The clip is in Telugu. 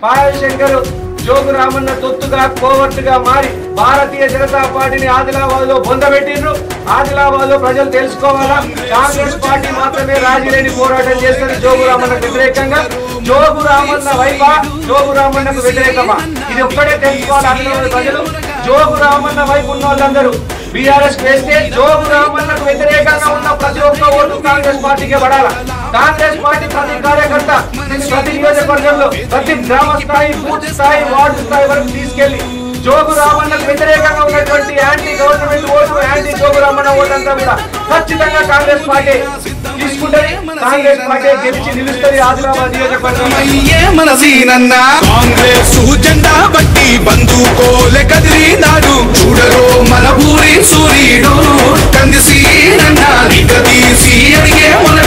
పాయల్ శంకర్ జోగు రామన్న తొత్తుగా కోవర్టుగా మారి భారతీయ జనతా పార్టీని ఆదిలాబాద్ లో పొందబెట్టిండ్రు ఆదిలాబాద్ లో ప్రజలు తెలుసుకోవాలా కాంగ్రెస్ పార్టీ మాత్రమే రాజీలేని పోరాటం చేస్తుంది జోగు రామన్నకు వ్యతిరేకంగా జోగు రామన్న వైపా జోగు రామన్నకు వ్యతిరేకమా ఇది ఒక్కడే తెలుసుకోవాలి ఆదిలాబాద్ ప్రజలు జోగు రామన్న వైపు ఉన్న వాళ్ళందరూ బీఆర్ఎస్ వేస్తే జోగు రామన్నకు వ్యతిరేకంగా ఉన్న ప్రతి ఒక్క ఓటు కాంగ్రెస్ పార్టీకే పడాల కాంగ్రెస్ పార్టీ ప్రతి కార్యకర్త ప్రతి నియోజకవర్గంలో ప్రతి గ్రామ స్థాయి బూత్ స్థాయి వార్డు స్థాయి వరకు తీసుకెళ్లి జోగు రామన్నకు వ్యతిరేకంగా ఉన్నటువంటి anti government vote anti Jogu Ramanna vote అంతా కూడా ఖచ్చితంగా కాంగ్రెస్ పార్టీ తీసుకుంటది కాంగ్రెస్ పార్టీ గెలిచి నిలుస్తుంది ఆదిలాబాద్ నియోజకవర్గంలో అయ్యే మనసీనన్న కాంగ్రెస్ జెండా బట్టి బంధుకోలే కదిలినాడు చూడరో మన ఊరి సూర్యుడు కందిసీనన్న నిగదీసి అడిగే మన